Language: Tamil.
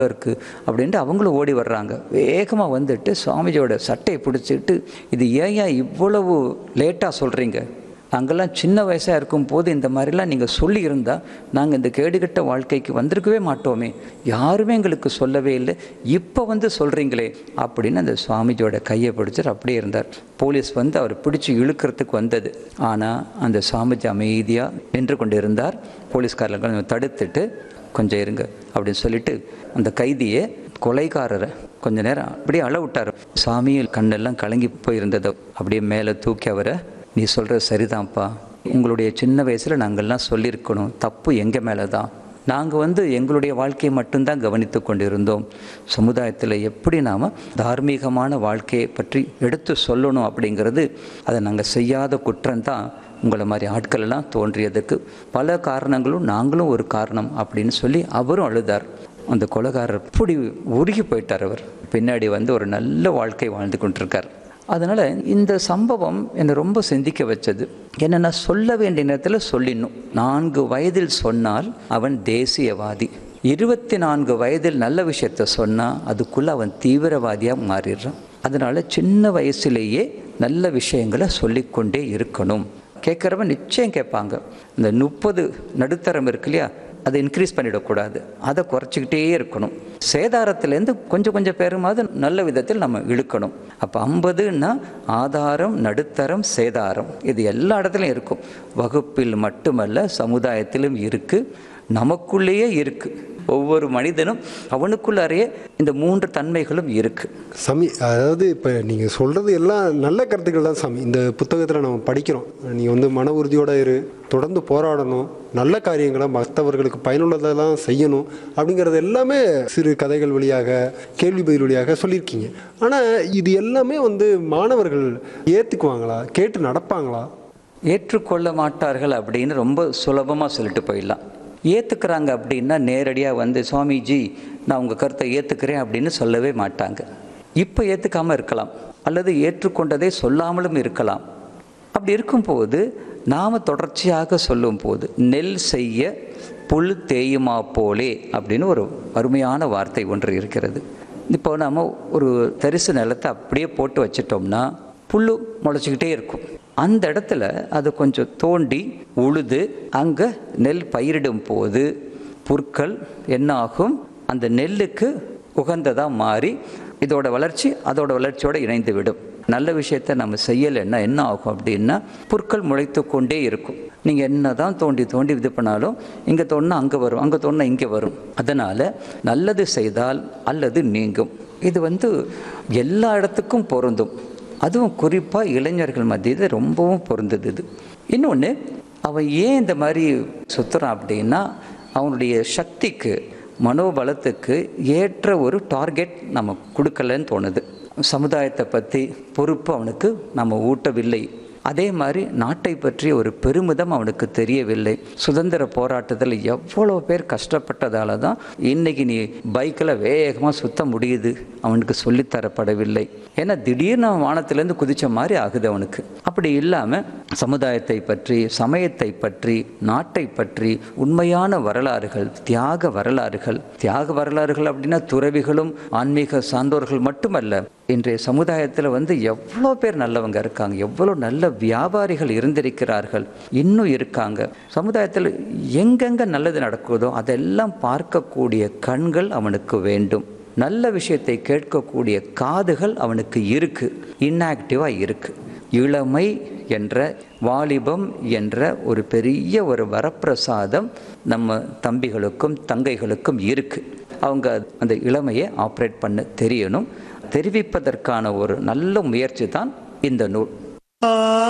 இருக்கு அப்படின்ட்டு அவங்களும் ஓடி வர்றாங்க வேகமாக வந்துட்டு சுவாமிஜியோட சட்டையை பிடிச்சிட்டு இது ஏன் இவ்வளவு லேட்டாக சொல்கிறீங்க நாங்கள்லாம் சின்ன வயசாக இருக்கும் போது இந்த மாதிரிலாம் நீங்கள் சொல்லியிருந்தா நாங்கள் இந்த கேடுகட்ட வாழ்க்கைக்கு வந்திருக்கவே மாட்டோமே யாருமே எங்களுக்கு சொல்லவே இல்லை இப்போ வந்து சொல்கிறீங்களே அப்படின்னு அந்த சுவாமிஜியோட கையை பிடிச்சிட்டு அப்படியே இருந்தார் போலீஸ் வந்து அவர் பிடிச்சி இழுக்கிறதுக்கு வந்தது ஆனால் அந்த சுவாமிஜி அமைதியாக நின்று கொண்டு இருந்தார் போலீஸ்காரர்கள் தடுத்துட்டு கொஞ்சம் இருங்க அப்படின்னு சொல்லிட்டு அந்த கைதியை கொலைகாரரை கொஞ்ச நேரம் அப்படியே அள விட்டார் சாமியில் கண்ணெல்லாம் கலங்கி போயிருந்தது அப்படியே மேலே தூக்கி அவரை நீ சொல்கிறது சரிதான்ப்பா உங்களுடைய சின்ன வயசில் நாங்கள்லாம் சொல்லியிருக்கணும் தப்பு எங்கள் மேலே தான் நாங்கள் வந்து எங்களுடைய வாழ்க்கையை மட்டும்தான் கவனித்து கொண்டிருந்தோம் சமுதாயத்தில் எப்படி நாம் தார்மீகமான வாழ்க்கையை பற்றி எடுத்து சொல்லணும் அப்படிங்கிறது அதை நாங்கள் செய்யாத குற்றம்தான் உங்களை மாதிரி ஆட்கள் எல்லாம் தோன்றியதுக்கு பல காரணங்களும் நாங்களும் ஒரு காரணம் அப்படின்னு சொல்லி அவரும் அழுதார் அந்த கொலைகாரர் இப்படி உருகி போயிட்டார் அவர் பின்னாடி வந்து ஒரு நல்ல வாழ்க்கை வாழ்ந்து கொண்டிருக்கார் அதனால் இந்த சம்பவம் என்னை ரொம்ப சிந்திக்க வச்சது என்னென்னா சொல்ல வேண்டிய நேரத்தில் சொல்லிடணும் நான்கு வயதில் சொன்னால் அவன் தேசியவாதி இருபத்தி நான்கு வயதில் நல்ல விஷயத்த சொன்னால் அதுக்குள்ளே அவன் தீவிரவாதியாக மாறிடுறான் அதனால் சின்ன வயசுலேயே நல்ல விஷயங்களை சொல்லிக்கொண்டே இருக்கணும் கேட்குறவன் நிச்சயம் கேட்பாங்க இந்த முப்பது நடுத்தரம் இருக்கு இல்லையா அதை இன்க்ரீஸ் பண்ணிடக்கூடாது அதை குறைச்சிக்கிட்டே இருக்கணும் சேதாரத்துலேருந்து கொஞ்சம் கொஞ்சம் பேருமாவது நல்ல விதத்தில் நம்ம இழுக்கணும் அப்போ ஐம்பதுன்னா ஆதாரம் நடுத்தரம் சேதாரம் இது எல்லா இடத்துலையும் இருக்கும் வகுப்பில் மட்டுமல்ல சமுதாயத்திலும் இருக்குது நமக்குள்ளேயே இருக்குது ஒவ்வொரு மனிதனும் அவனுக்குள்ளாரையே இந்த மூன்று தன்மைகளும் இருக்குது சாமி அதாவது இப்போ நீங்கள் சொல்கிறது எல்லாம் நல்ல கருத்துக்கள் தான் சாமி இந்த புத்தகத்தில் நம்ம படிக்கிறோம் நீங்கள் வந்து மன உறுதியோட இரு தொடர்ந்து போராடணும் நல்ல காரியங்களை மற்றவர்களுக்கு பயனுள்ளதெல்லாம் செய்யணும் அப்படிங்கிறது எல்லாமே சிறு கதைகள் வழியாக கேள்வி பதில் வழியாக சொல்லியிருக்கீங்க ஆனால் இது எல்லாமே வந்து மாணவர்கள் ஏற்றுக்குவாங்களா கேட்டு நடப்பாங்களா ஏற்றுக்கொள்ள மாட்டார்கள் அப்படின்னு ரொம்ப சுலபமாக சொல்லிட்டு போயிடலாம் ஏற்றுக்கிறாங்க அப்படின்னா நேரடியாக வந்து சுவாமிஜி நான் உங்கள் கருத்தை ஏற்றுக்கிறேன் அப்படின்னு சொல்லவே மாட்டாங்க இப்போ ஏற்றுக்காமல் இருக்கலாம் அல்லது ஏற்றுக்கொண்டதை சொல்லாமலும் இருக்கலாம் அப்படி இருக்கும்போது நாம் தொடர்ச்சியாக சொல்லும் போது நெல் செய்ய புல் தேயுமா போலே அப்படின்னு ஒரு அருமையான வார்த்தை ஒன்று இருக்கிறது இப்போ நாம் ஒரு தரிசு நிலத்தை அப்படியே போட்டு வச்சிட்டோம்னா புல் முளைச்சிக்கிட்டே இருக்கும் அந்த இடத்துல அது கொஞ்சம் தோண்டி உழுது அங்கே நெல் பயிரிடும் போது புற்கள் என்ன ஆகும் அந்த நெல்லுக்கு உகந்ததாக மாறி இதோட வளர்ச்சி அதோட வளர்ச்சியோடு இணைந்து விடும் நல்ல விஷயத்தை நம்ம செய்யலைன்னா என்ன ஆகும் அப்படின்னா புற்கள் முளைத்து கொண்டே இருக்கும் நீங்கள் என்ன தான் தோண்டி தோண்டி இது பண்ணாலும் இங்கே தோண்டினா அங்கே வரும் அங்கே தோண்டினா இங்கே வரும் அதனால் நல்லது செய்தால் அல்லது நீங்கும் இது வந்து எல்லா இடத்துக்கும் பொருந்தும் அதுவும் குறிப்பாக இளைஞர்கள் மத்தியில் ரொம்பவும் பொருந்தது இது இன்னொன்று அவன் ஏன் இந்த மாதிரி சுற்றுறான் அப்படின்னா அவனுடைய சக்திக்கு மனோபலத்துக்கு ஏற்ற ஒரு டார்கெட் நம்ம கொடுக்கலன்னு தோணுது சமுதாயத்தை பற்றி பொறுப்பு அவனுக்கு நம்ம ஊட்டவில்லை அதே மாதிரி நாட்டை பற்றிய ஒரு பெருமிதம் அவனுக்கு தெரியவில்லை சுதந்திர போராட்டத்தில் எவ்வளோ பேர் கஷ்டப்பட்டதால தான் இன்னைக்கு நீ பைக்கில் வேகமாக சுத்த முடியுது அவனுக்கு சொல்லித்தரப்படவில்லை ஏன்னா திடீர்னு அவன் வானத்திலேருந்து குதித்த மாதிரி ஆகுது அவனுக்கு அப்படி இல்லாமல் சமுதாயத்தை பற்றி சமயத்தை பற்றி நாட்டை பற்றி உண்மையான வரலாறுகள் தியாக வரலாறுகள் தியாக வரலாறுகள் அப்படின்னா துறவிகளும் ஆன்மீக சான்றோர்கள் மட்டுமல்ல இன்றைய சமுதாயத்தில் வந்து எவ்வளோ பேர் நல்லவங்க இருக்காங்க எவ்வளோ நல்ல வியாபாரிகள் இருந்திருக்கிறார்கள் இன்னும் இருக்காங்க சமுதாயத்தில் எங்கெங்க நல்லது நடக்குதோ அதெல்லாம் பார்க்கக்கூடிய கண்கள் அவனுக்கு வேண்டும் நல்ல விஷயத்தை கேட்கக்கூடிய காதுகள் அவனுக்கு இருக்கு இன்ஆக்டிவாக இருக்கு இளமை என்ற வாலிபம் என்ற ஒரு பெரிய ஒரு வரப்பிரசாதம் நம்ம தம்பிகளுக்கும் தங்கைகளுக்கும் இருக்கு அவங்க அந்த இளமையை ஆப்ரேட் பண்ண தெரியணும் தெரிவிப்பதற்கான ஒரு நல்ல முயற்சி தான் இந்த நூல்